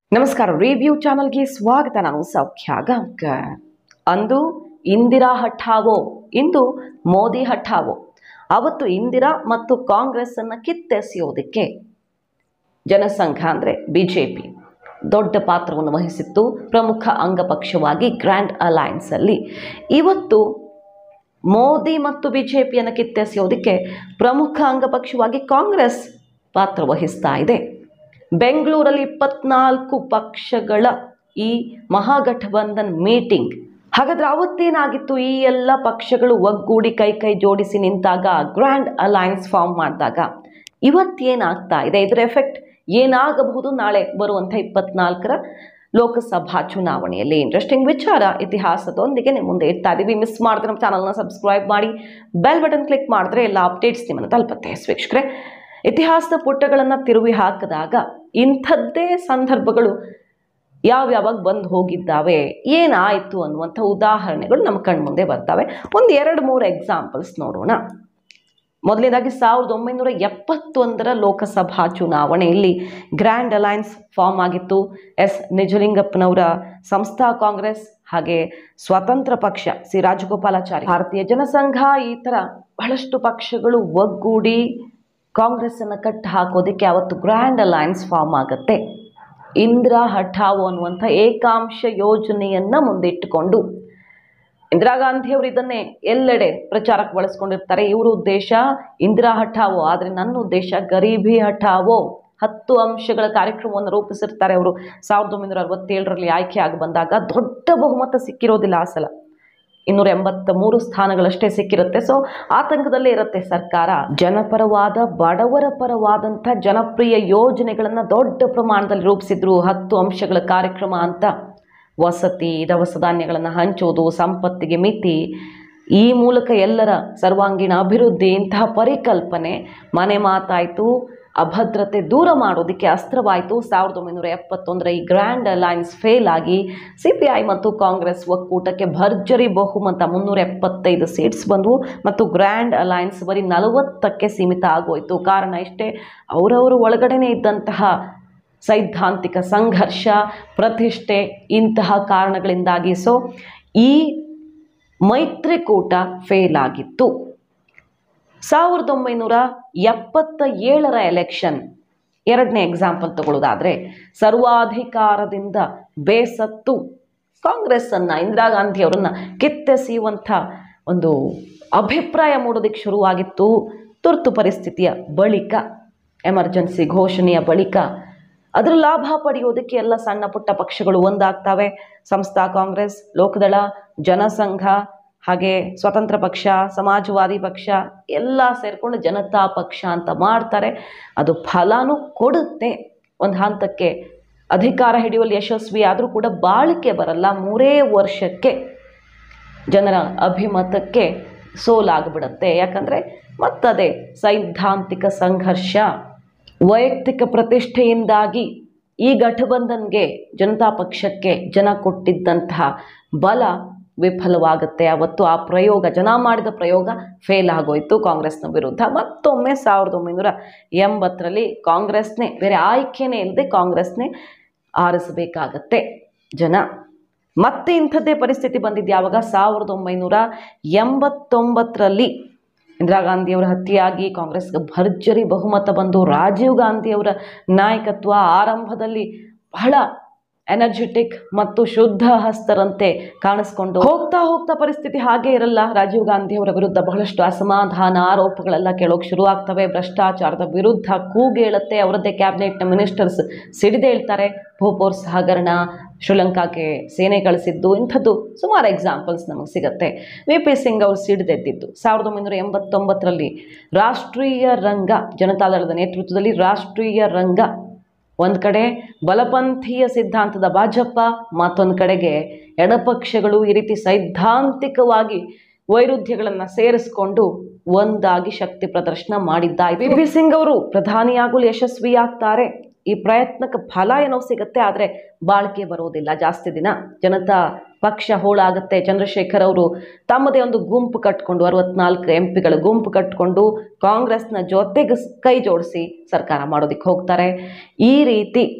ನಮಸ್ಕಾರ ರಿವ್ಯೂ ಚಾನಲ್ಗೆ ಸ್ವಾಗತ ನಾನು ಸೌಖ್ಯ ಗಾಂವ್ಕರ್ ಅಂದು ಇಂದಿರಾ ಹಠಾವೋ ಇಂದು ಮೋದಿ ಹಠಾವೋ ಅವತ್ತು ಇಂದಿರಾ ಮತ್ತು ಕಾಂಗ್ರೆಸ್ ಅನ್ನು ಕಿತ್ತೆಸೆಯೋದಕ್ಕೆ ಜನಸಂಘ ಅಂದರೆ ಬಿ ಜೆ ಪಿ ದೊಡ್ಡ ಪಾತ್ರವನ್ನು ವಹಿಸಿತ್ತು ಪ್ರಮುಖ ಅಂಗಪಕ್ಷವಾಗಿ ಗ್ರ್ಯಾಂಡ್ ಅಲಯನ್ಸಲ್ಲಿ ಇವತ್ತು ಮೋದಿ ಮತ್ತು ಬಿ ಜೆ ಪಿಯನ್ನು ಕಿತ್ತೆಸೆಯೋದಕ್ಕೆ ಪ್ರಮುಖ ಅಂಗಪಕ್ಷವಾಗಿ ಕಾಂಗ್ರೆಸ್ ಪಾತ್ರ ವಹಿಸ್ತಾ ಇದೆ ಬೆಂಗಳೂರಲ್ಲಿ ಇಪ್ಪತ್ನಾಲ್ಕು ಪಕ್ಷಗಳ ಈ ಮಹಾಗಠಬಂಧನ್ ಮೀಟಿಂಗ್ ಹಾಗಾದ್ರೆ ಅವತ್ತೇನಾಗಿತ್ತು ಈ ಎಲ್ಲ ಪಕ್ಷಗಳು ಒಗ್ಗೂಡಿ ಕೈ ಕೈ ಜೋಡಿಸಿ ನಿಂತಾಗ ಗ್ರ್ಯಾಂಡ್ ಅಲಯನ್ಸ್ ಫಾರ್ಮ್ ಮಾಡಿದಾಗ ಇವತ್ತೇನಾಗ್ತಾ ಇದೆ ಇದರ ಎಫೆಕ್ಟ್ ಏನಾಗಬಹುದು ನಾಳೆ ಬರುವಂಥ ಇಪ್ಪತ್ನಾಲ್ಕರ ಲೋಕಸಭಾ ಚುನಾವಣೆಯಲ್ಲಿ ಇಂಟ್ರೆಸ್ಟಿಂಗ್ ವಿಚಾರ ಇತಿಹಾಸದೊಂದಿಗೆ ನಿಮ್ಮ ಮುಂದೆ ಇಡ್ತಾ ಇದ್ದೀವಿ ಮಿಸ್ ಮಾಡಿದ್ರೆ ನಮ್ಮ ಚಾನಲ್ನ ಸಬ್ಸ್ಕ್ರೈಬ್ ಮಾಡಿ ಬೆಲ್ ಬಟನ್ ಕ್ಲಿಕ್ ಮಾಡಿದ್ರೆ ಎಲ್ಲ ಅಪ್ಡೇಟ್ಸ್ ನಿಮ್ಮನ್ನು ತಲುಪುತ್ತೆ ವೀಕ್ಷಕರೇ ಇತಿಹಾಸದ ಪುಟಗಳನ್ನು ತಿರುವಿ ಹಾಕಿದಾಗ ಇಂಥದ್ದೇ ಸಂದರ್ಭಗಳು ಯಾವ್ಯಾವಾಗ ಬಂದು ಹೋಗಿದ್ದಾವೆ ಏನಾಯಿತು ಅನ್ನುವಂಥ ಉದಾಹರಣೆಗಳು ನಮ್ಮ ಕಣ್ಮುಂದೆ ಬರ್ತವೆ ಒಂದು ಎರಡು ಮೂರು ಎಕ್ಸಾಂಪಲ್ಸ್ ನೋಡೋಣ ಮೊದಲನೇದಾಗಿ ಸಾವಿರದ ಒಂಬೈನೂರ ಎಪ್ಪತ್ತೊಂದರ ಲೋಕಸಭಾ ಚುನಾವಣೆಯಲ್ಲಿ ಗ್ರ್ಯಾಂಡ್ ಅಲಯನ್ಸ್ ಫಾರ್ಮ್ ಆಗಿತ್ತು ಎಸ್ ನಿಜಲಿಂಗಪ್ಪನವರ ಸಂಸ್ಥಾ ಕಾಂಗ್ರೆಸ್ ಹಾಗೆ ಸ್ವತಂತ್ರ ಪಕ್ಷ ಸಿ ರಾಜಗೋಪಾಲಾಚಾರಿ ಭಾರತೀಯ ಜನಸಂಘ ಈ ಥರ ಬಹಳಷ್ಟು ಪಕ್ಷಗಳು ಒಗ್ಗೂಡಿ ಕಾಂಗ್ರೆಸ್ಸನ್ನು ಕಟ್ಟು ಹಾಕೋದಕ್ಕೆ ಅವತ್ತು ಗ್ರ್ಯಾಂಡ್ ಅಲಯನ್ಸ್ ಫಾರ್ಮ್ ಆಗುತ್ತೆ ಇಂದಿರಾ ಹಠಾವೋ ಅನ್ನುವಂಥ ಏಕಾಂಶ ಯೋಜನೆಯನ್ನು ಮುಂದಿಟ್ಟುಕೊಂಡು ಇಂದಿರಾ ಗಾಂಧಿಯವರು ಇದನ್ನೇ ಎಲ್ಲೆಡೆ ಪ್ರಚಾರಕ್ಕೆ ಬಳಸ್ಕೊಂಡಿರ್ತಾರೆ ಇವ್ರ ಉದ್ದೇಶ ಇಂದಿರಾ ಹಠಾವೋ ಆದರೆ ನನ್ನ ಉದ್ದೇಶ ಗರೀಬಿ ಹಠಾವೋ ಹತ್ತು ಅಂಶಗಳ ಕಾರ್ಯಕ್ರಮವನ್ನು ರೂಪಿಸಿರ್ತಾರೆ ಅವರು ಸಾವಿರದ ಒಂಬೈನೂರ ಅರವತ್ತೇಳರಲ್ಲಿ ಆಯ್ಕೆ ಆಗಿ ಬಂದಾಗ ದೊಡ್ಡ ಬಹುಮತ ಸಿಕ್ಕಿರೋದಿಲ್ಲ ಆ ಸಲ ಇನ್ನೂರ ಎಂಬತ್ತ ಮೂರು ಸ್ಥಾನಗಳಷ್ಟೇ ಸಿಕ್ಕಿರುತ್ತೆ ಸೊ ಆತಂಕದಲ್ಲೇ ಇರುತ್ತೆ ಸರ್ಕಾರ ಜನಪರವಾದ ಬಡವರ ಪರವಾದಂಥ ಜನಪ್ರಿಯ ಯೋಜನೆಗಳನ್ನು ದೊಡ್ಡ ಪ್ರಮಾಣದಲ್ಲಿ ರೂಪಿಸಿದ್ರು ಹತ್ತು ಅಂಶಗಳ ಕಾರ್ಯಕ್ರಮ ಅಂತ ವಸತಿ ದವಸ ಧಾನ್ಯಗಳನ್ನು ಹಂಚೋದು ಸಂಪತ್ತಿಗೆ ಮಿತಿ ಈ ಮೂಲಕ ಎಲ್ಲರ ಸರ್ವಾಂಗೀಣ ಅಭಿವೃದ್ಧಿ ಇಂತಹ ಪರಿಕಲ್ಪನೆ ಮನೆ ಮಾತಾಯಿತು ಅಭದ್ರತೆ ದೂರ ಮಾಡೋದಕ್ಕೆ ಅಸ್ತ್ರವಾಯಿತು ಸಾವಿರದ ಒಂಬೈನೂರ ಎಪ್ಪತ್ತೊಂದರ ಈ ಗ್ರ್ಯಾಂಡ್ ಅಲಯನ್ಸ್ ಫೇಲ್ ಆಗಿ ಸಿ ಪಿ ಐ ಮತ್ತು ಕಾಂಗ್ರೆಸ್ ಒಕ್ಕೂಟಕ್ಕೆ ಭರ್ಜರಿ ಬಹುಮತ ಮುನ್ನೂರ ಎಪ್ಪತ್ತೈದು ಸೀಟ್ಸ್ ಬಂದವು ಮತ್ತು ಗ್ರ್ಯಾಂಡ್ ಅಲಯನ್ಸ್ ಬರೀ ನಲವತ್ತಕ್ಕೆ ಸೀಮಿತ ಆಗೋಯಿತು ಕಾರಣ ಇಷ್ಟೇ ಅವರವರು ಒಳಗಡೆನೇ ಇದ್ದಂತಹ ಸೈದ್ಧಾಂತಿಕ ಸಂಘರ್ಷ ಪ್ರತಿಷ್ಠೆ ಇಂತಹ ಕಾರಣಗಳಿಂದಾಗಿ ಸೊ ಈ ಮೈತ್ರಿಕೂಟ ಫೇಲ್ ಆಗಿತ್ತು ಸಾವಿರದ ಒಂಬೈನೂರ ಎಪ್ಪತ್ತ ಏಳರ ಎಲೆಕ್ಷನ್ ಎರಡನೇ ಎಕ್ಸಾಂಪಲ್ ತಗೊಳ್ಳೋದಾದರೆ ಸರ್ವಾಧಿಕಾರದಿಂದ ಬೇಸತ್ತು ಕಾಂಗ್ರೆಸ್ಸನ್ನು ಇಂದಿರಾ ಗಾಂಧಿಯವರನ್ನು ಕಿತ್ತೆಸೆಯುವಂಥ ಒಂದು ಅಭಿಪ್ರಾಯ ಮೂಡೋದಕ್ಕೆ ಶುರುವಾಗಿತ್ತು ತುರ್ತು ಪರಿಸ್ಥಿತಿಯ ಬಳಿಕ ಎಮರ್ಜೆನ್ಸಿ ಘೋಷಣೆಯ ಬಳಿಕ ಅದರ ಲಾಭ ಪಡೆಯೋದಕ್ಕೆ ಎಲ್ಲ ಸಣ್ಣ ಪುಟ್ಟ ಪಕ್ಷಗಳು ಒಂದಾಗ್ತವೆ ಸಂಸ್ಥಾ ಕಾಂಗ್ರೆಸ್ ಲೋಕದಳ ಜನಸಂಘ ಹಾಗೆ ಸ್ವತಂತ್ರ ಪಕ್ಷ ಸಮಾಜವಾದಿ ಪಕ್ಷ ಎಲ್ಲ ಸೇರಿಕೊಂಡು ಜನತಾ ಪಕ್ಷ ಅಂತ ಮಾಡ್ತಾರೆ ಅದು ಫಲಾನು ಕೊಡುತ್ತೆ ಒಂದು ಹಂತಕ್ಕೆ ಅಧಿಕಾರ ಹಿಡಿಯುವಲ್ಲಿ ಯಶಸ್ವಿ ಆದರೂ ಕೂಡ ಬಾಳಿಕೆ ಬರಲ್ಲ ಮೂರೇ ವರ್ಷಕ್ಕೆ ಜನರ ಅಭಿಮತಕ್ಕೆ ಸೋಲಾಗ್ಬಿಡುತ್ತೆ ಯಾಕಂದರೆ ಮತ್ತದೇ ಸೈದ್ಧಾಂತಿಕ ಸಂಘರ್ಷ ವೈಯಕ್ತಿಕ ಪ್ರತಿಷ್ಠೆಯಿಂದಾಗಿ ಈ ಘಟಬಂಧನ್ಗೆ ಜನತಾ ಪಕ್ಷಕ್ಕೆ ಜನ ಕೊಟ್ಟಿದ್ದಂತಹ ಬಲ ವಿಫಲವಾಗುತ್ತೆ ಅವತ್ತು ಆ ಪ್ರಯೋಗ ಜನ ಮಾಡಿದ ಪ್ರಯೋಗ ಫೇಲ್ ಆಗೋಯ್ತು ಕಾಂಗ್ರೆಸ್ನ ವಿರುದ್ಧ ಮತ್ತೊಮ್ಮೆ ಸಾವಿರದ ಒಂಬೈನೂರ ಎಂಬತ್ತರಲ್ಲಿ ಕಾಂಗ್ರೆಸ್ನೇ ಬೇರೆ ಆಯ್ಕೆನೇ ಇಲ್ಲದೆ ಕಾಂಗ್ರೆಸ್ನೇ ಆರಿಸಬೇಕಾಗತ್ತೆ ಜನ ಮತ್ತೆ ಇಂಥದ್ದೇ ಪರಿಸ್ಥಿತಿ ಬಂದಿದ್ದು ಯಾವಾಗ ಸಾವಿರದ ಒಂಬೈನೂರ ಎಂಬತ್ತೊಂಬತ್ತರಲ್ಲಿ ಇಂದಿರಾ ಗಾಂಧಿಯವರ ಹತ್ಯೆಯಾಗಿ ಕಾಂಗ್ರೆಸ್ಗೆ ಭರ್ಜರಿ ಬಹುಮತ ಬಂದು ರಾಜೀವ್ ಗಾಂಧಿಯವರ ನಾಯಕತ್ವ ಆರಂಭದಲ್ಲಿ ಬಹಳ ಎನರ್ಜೆಟಿಕ್ ಮತ್ತು ಶುದ್ಧ ಹಸ್ತರಂತೆ ಕಾಣಿಸ್ಕೊಂಡು ಹೋಗ್ತಾ ಹೋಗ್ತಾ ಪರಿಸ್ಥಿತಿ ಹಾಗೆ ಇರಲ್ಲ ರಾಜೀವ್ ಗಾಂಧಿಯವರ ವಿರುದ್ಧ ಬಹಳಷ್ಟು ಅಸಮಾಧಾನ ಆರೋಪಗಳೆಲ್ಲ ಕೇಳೋಕೆ ಶುರು ಆಗ್ತವೆ ಭ್ರಷ್ಟಾಚಾರದ ವಿರುದ್ಧ ಕೂಗೇಳುತ್ತೆ ಅವರದ್ದೇ ಕ್ಯಾಬಿನೆಟ್ನ ಮಿನಿಸ್ಟರ್ಸ್ ಸಿಡಿದೇಳ್ತಾರೆ ಭೂಪೋರ್ಸ್ ಹಗರಣ ಶ್ರೀಲಂಕಾಕ್ಕೆ ಸೇನೆ ಕಳಿಸಿದ್ದು ಇಂಥದ್ದು ಸುಮಾರು ಎಕ್ಸಾಂಪಲ್ಸ್ ನಮಗೆ ಸಿಗುತ್ತೆ ವಿ ಪಿ ಸಿಂಗ್ ಅವರು ಸಿಡಿದೆದ್ದಿದ್ದು ಸಾವಿರದ ಒಂಬೈನೂರ ಎಂಬತ್ತೊಂಬತ್ತರಲ್ಲಿ ರಾಷ್ಟ್ರೀಯ ರಂಗ ಜನತಾದಳದ ನೇತೃತ್ವದಲ್ಲಿ ರಾಷ್ಟ್ರೀಯ ರಂಗ ಒಂದು ಕಡೆ ಬಲಪಂಥೀಯ ಸಿದ್ಧಾಂತದ ಭಾಜಪ ಮತ್ತೊಂದು ಕಡೆಗೆ ಎಡಪಕ್ಷಗಳು ಈ ರೀತಿ ಸೈದ್ಧಾಂತಿಕವಾಗಿ ವೈರುಧ್ಯಗಳನ್ನು ಸೇರಿಸಿಕೊಂಡು ಒಂದಾಗಿ ಶಕ್ತಿ ಪ್ರದರ್ಶನ ಮಾಡಿದ್ದಾಯಿತು ವಿ ಪಿ ಸಿಂಗ್ ಅವರು ಪ್ರಧಾನಿಯಾಗಲು ಯಶಸ್ವಿಯಾಗ್ತಾರೆ ಈ ಪ್ರಯತ್ನಕ್ಕೆ ಫಲ ಏನೋ ಸಿಗುತ್ತೆ ಆದರೆ ಬಾಳಿಕೆ ಬರೋದಿಲ್ಲ ಜಾಸ್ತಿ ದಿನ ಜನತಾ ಪಕ್ಷ ಹೋಳಾಗುತ್ತೆ ಚಂದ್ರಶೇಖರ್ ಅವರು ತಮ್ಮದೇ ಒಂದು ಗುಂಪು ಕಟ್ಕೊಂಡು ಅರವತ್ನಾಲ್ಕು ಎಂ ಪಿಗಳ ಗುಂಪು ಕಟ್ಕೊಂಡು ಕಾಂಗ್ರೆಸ್ನ ಜೊತೆಗೆ ಸ್- ಕೈ ಜೋಡಿಸಿ ಸರ್ಕಾರ ಮಾಡೋದಕ್ಕೆ ಹೋಗ್ತಾರೆ ಈ ರೀತಿ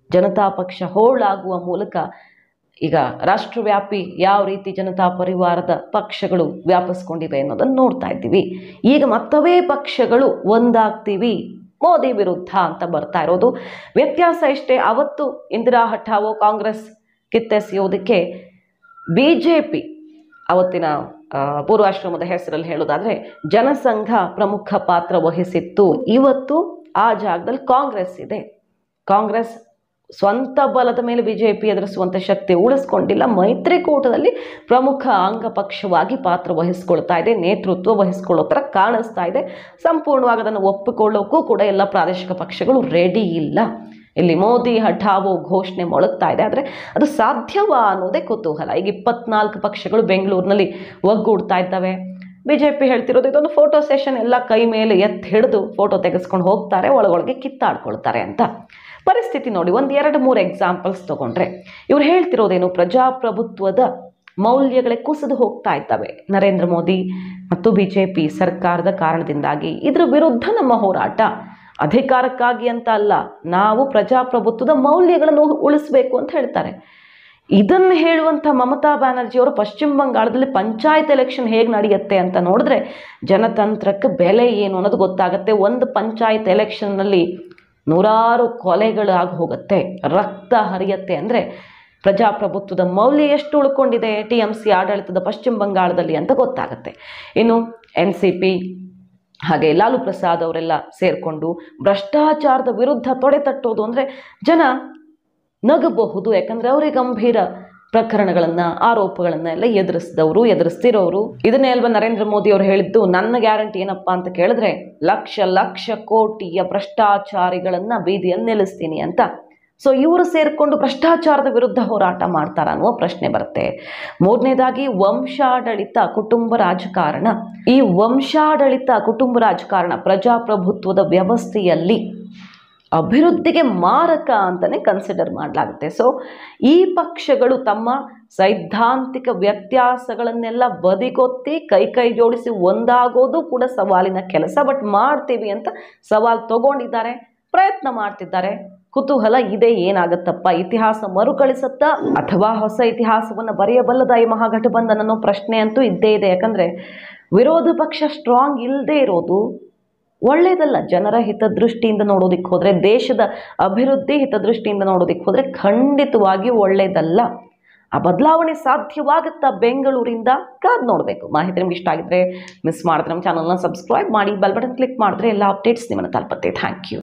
ಜನತಾ ಪಕ್ಷ ಹೋಳಾಗುವ ಮೂಲಕ ಈಗ ರಾಷ್ಟ್ರವ್ಯಾಪಿ ಯಾವ ರೀತಿ ಜನತಾ ಪರಿವಾರದ ಪಕ್ಷಗಳು ವ್ಯಾಪಿಸ್ಕೊಂಡಿವೆ ಅನ್ನೋದನ್ನು ನೋಡ್ತಾ ಇದ್ದೀವಿ ಈಗ ಮತ್ತವೇ ಪಕ್ಷಗಳು ಒಂದಾಗ್ತೀವಿ ಮೋದಿ ವಿರುದ್ಧ ಅಂತ ಬರ್ತಾ ಇರೋದು ವ್ಯತ್ಯಾಸ ಇಷ್ಟೇ ಅವತ್ತು ಇಂದಿರಾ ಹಠಾವೋ ಕಾಂಗ್ರೆಸ್ ಕಿತ್ತೆಸೆಯೋದಕ್ಕೆ ಬಿ ಜೆ ಪಿ ಅವತ್ತಿನ ಆ, ಪೂರ್ವಾಶ್ರಮದ ಹೆಸರಲ್ಲಿ ಹೇಳೋದಾದ್ರೆ ಜನಸಂಘ ಪ್ರಮುಖ ಪಾತ್ರ ವಹಿಸಿತ್ತು ಇವತ್ತು ಆ ಜಾಗದಲ್ಲಿ ಕಾಂಗ್ರೆಸ್ ಇದೆ ಕಾಂಗ್ರೆಸ್ ಸ್ವಂತ ಬಲದ ಮೇಲೆ ಬಿಜೆಪಿ ಎದುರಿಸುವಂಥ ಶಕ್ತಿ ಉಳಿಸ್ಕೊಂಡಿಲ್ಲ ಮೈತ್ರಿಕೂಟದಲ್ಲಿ ಪ್ರಮುಖ ಅಂಗಪಕ್ಷವಾಗಿ ಪಾತ್ರ ವಹಿಸ್ಕೊಳ್ತಾ ಇದೆ ನೇತೃತ್ವ ವಹಿಸ್ಕೊಳ್ಳೋ ಥರ ಕಾಣಿಸ್ತಾ ಇದೆ ಸಂಪೂರ್ಣವಾಗಿ ಅದನ್ನು ಒಪ್ಪಿಕೊಳ್ಳೋಕ್ಕೂ ಕೂಡ ಎಲ್ಲ ಪ್ರಾದೇಶಿಕ ಪಕ್ಷಗಳು ರೆಡಿ ಇಲ್ಲ ಇಲ್ಲಿ ಮೋದಿ ಹಠಾವೋ ಘೋಷಣೆ ಮೊಳಗ್ತಾ ಇದೆ ಆದರೆ ಅದು ಸಾಧ್ಯವಾ ಅನ್ನೋದೇ ಕುತೂಹಲ ಈಗ ಇಪ್ಪತ್ನಾಲ್ಕು ಪಕ್ಷಗಳು ಬೆಂಗಳೂರಿನಲ್ಲಿ ಒಗ್ಗೂಡ್ತಾ ಇದ್ದಾವೆ ಬಿ ಜೆ ಪಿ ಹೇಳ್ತಿರೋದು ಇದೊಂದು ಫೋಟೋ ಸೆಷನ್ ಎಲ್ಲ ಕೈ ಮೇಲೆ ಎತ್ತಿ ಹಿಡಿದು ಫೋಟೋ ತೆಗೆಸ್ಕೊಂಡು ಹೋಗ್ತಾರೆ ಒಳಗೊಳಗೆ ಕಿತ್ತಾಡ್ಕೊಳ್ತಾರೆ ಅಂತ ಪರಿಸ್ಥಿತಿ ನೋಡಿ ಒಂದು ಎರಡು ಮೂರು ಎಕ್ಸಾಂಪಲ್ಸ್ ತಗೊಂಡ್ರೆ ಇವ್ರು ಹೇಳ್ತಿರೋದೇನು ಪ್ರಜಾಪ್ರಭುತ್ವದ ಮೌಲ್ಯಗಳೇ ಕುಸಿದು ಹೋಗ್ತಾ ಇದ್ದಾವೆ ನರೇಂದ್ರ ಮೋದಿ ಮತ್ತು ಬಿ ಜೆ ಪಿ ಸರ್ಕಾರದ ಕಾರಣದಿಂದಾಗಿ ಇದ್ರ ವಿರುದ್ಧ ನಮ್ಮ ಹೋರಾಟ ಅಧಿಕಾರಕ್ಕಾಗಿ ಅಂತ ಅಲ್ಲ ನಾವು ಪ್ರಜಾಪ್ರಭುತ್ವದ ಮೌಲ್ಯಗಳನ್ನು ಉಳಿಸ್ಬೇಕು ಅಂತ ಹೇಳ್ತಾರೆ ಇದನ್ನು ಹೇಳುವಂಥ ಮಮತಾ ಬ್ಯಾನರ್ಜಿಯವರು ಪಶ್ಚಿಮ ಬಂಗಾಳದಲ್ಲಿ ಪಂಚಾಯತ್ ಎಲೆಕ್ಷನ್ ಹೇಗೆ ನಡೆಯುತ್ತೆ ಅಂತ ನೋಡಿದ್ರೆ ಜನತಂತ್ರಕ್ಕೆ ಬೆಲೆ ಏನು ಅನ್ನೋದು ಗೊತ್ತಾಗುತ್ತೆ ಒಂದು ಪಂಚಾಯತ್ ಎಲೆಕ್ಷನ್ನಲ್ಲಿ ನೂರಾರು ಕೊಲೆಗಳಾಗಿ ಹೋಗುತ್ತೆ ರಕ್ತ ಹರಿಯತ್ತೆ ಅಂದರೆ ಪ್ರಜಾಪ್ರಭುತ್ವದ ಮೌಲ್ಯ ಎಷ್ಟು ಉಳ್ಕೊಂಡಿದೆ ಟಿ ಎಮ್ ಸಿ ಆಡಳಿತದ ಪಶ್ಚಿಮ ಬಂಗಾಳದಲ್ಲಿ ಅಂತ ಗೊತ್ತಾಗುತ್ತೆ ಇನ್ನು ಎನ್ ಸಿ ಪಿ ಹಾಗೆ ಲಾಲು ಪ್ರಸಾದ್ ಅವರೆಲ್ಲ ಸೇರಿಕೊಂಡು ಭ್ರಷ್ಟಾಚಾರದ ವಿರುದ್ಧ ತೊಡೆ ತಟ್ಟೋದು ಅಂದರೆ ಜನ ನಗಬಹುದು ಯಾಕಂದರೆ ಅವರೇ ಗಂಭೀರ ಪ್ರಕರಣಗಳನ್ನು ಆರೋಪಗಳನ್ನು ಎಲ್ಲ ಎದುರಿಸಿದವರು ಎದುರಿಸ್ತಿರೋರು ಇದನ್ನೇ ಅಲ್ವಾ ನರೇಂದ್ರ ಮೋದಿ ಅವರು ಹೇಳಿದ್ದು ನನ್ನ ಗ್ಯಾರಂಟಿ ಏನಪ್ಪಾ ಅಂತ ಕೇಳಿದ್ರೆ ಲಕ್ಷ ಲಕ್ಷ ಕೋಟಿಯ ಭ್ರಷ್ಟಾಚಾರಿಗಳನ್ನು ಬೀದಿಯಲ್ಲಿ ನಿಲ್ಲಿಸ್ತೀನಿ ಅಂತ ಸೊ ಇವರು ಸೇರಿಕೊಂಡು ಭ್ರಷ್ಟಾಚಾರದ ವಿರುದ್ಧ ಹೋರಾಟ ಮಾಡ್ತಾರ ಅನ್ನುವ ಪ್ರಶ್ನೆ ಬರುತ್ತೆ ಮೂರನೇದಾಗಿ ವಂಶಾಡಳಿತ ಕುಟುಂಬ ರಾಜಕಾರಣ ಈ ವಂಶಾಡಳಿತ ಕುಟುಂಬ ರಾಜಕಾರಣ ಪ್ರಜಾಪ್ರಭುತ್ವದ ವ್ಯವಸ್ಥೆಯಲ್ಲಿ ಅಭಿವೃದ್ಧಿಗೆ ಮಾರಕ ಅಂತಲೇ ಕನ್ಸಿಡರ್ ಮಾಡಲಾಗುತ್ತೆ ಸೊ ಈ ಪಕ್ಷಗಳು ತಮ್ಮ ಸೈದ್ಧಾಂತಿಕ ವ್ಯತ್ಯಾಸಗಳನ್ನೆಲ್ಲ ಬದಿಗೊತ್ತಿ ಕೈ ಕೈ ಜೋಡಿಸಿ ಒಂದಾಗೋದು ಕೂಡ ಸವಾಲಿನ ಕೆಲಸ ಬಟ್ ಮಾಡ್ತೀವಿ ಅಂತ ಸವಾಲು ತಗೊಂಡಿದ್ದಾರೆ ಪ್ರಯತ್ನ ಮಾಡ್ತಿದ್ದಾರೆ ಕುತೂಹಲ ಇದೆ ಏನಾಗತ್ತಪ್ಪ ಇತಿಹಾಸ ಮರುಕಳಿಸತ್ತಾ ಅಥವಾ ಹೊಸ ಇತಿಹಾಸವನ್ನು ಬರೆಯಬಲ್ಲದ ಈ ಮಹಾಗಠಬಂಧನ್ ಅನ್ನೋ ಪ್ರಶ್ನೆ ಅಂತೂ ಇದ್ದೇ ಇದೆ ಯಾಕಂದರೆ ವಿರೋಧ ಪಕ್ಷ ಸ್ಟ್ರಾಂಗ್ ಇಲ್ಲದೆ ಇರೋದು ಒಳ್ಳೆಯದಲ್ಲ ಜನರ ಹಿತದೃಷ್ಟಿಯಿಂದ ನೋಡೋದಕ್ಕೆ ಹೋದರೆ ದೇಶದ ಅಭಿವೃದ್ಧಿ ಹಿತದೃಷ್ಟಿಯಿಂದ ನೋಡೋದಕ್ಕೆ ಹೋದರೆ ಖಂಡಿತವಾಗಿಯೂ ಒಳ್ಳೆಯದಲ್ಲ ಆ ಬದಲಾವಣೆ ಸಾಧ್ಯವಾಗುತ್ತಾ ಬೆಂಗಳೂರಿಂದ ಕಾದ್ ನೋಡಬೇಕು ಮಾಹಿತಿ ನಿಮ್ಗೆ ಇಷ್ಟ ಆಗಿದ್ರೆ ಮಿಸ್ ಮಾಡಿದ್ರೆ ನಮ್ಮ ಚಾನಲ್ನ ಸಬ್ಸ್ಕ್ರೈಬ್ ಮಾಡಿ ಬೆಲ್ ಬಟನ್ ಕ್ಲಿಕ್ ಮಾಡಿದ್ರೆ ಎಲ್ಲ ಅಪ್ಡೇಟ್ಸ್ ನಿಮ್ಮನ್ನು ತಲುಪುತ್ತೆ ಥ್ಯಾಂಕ್ ಯು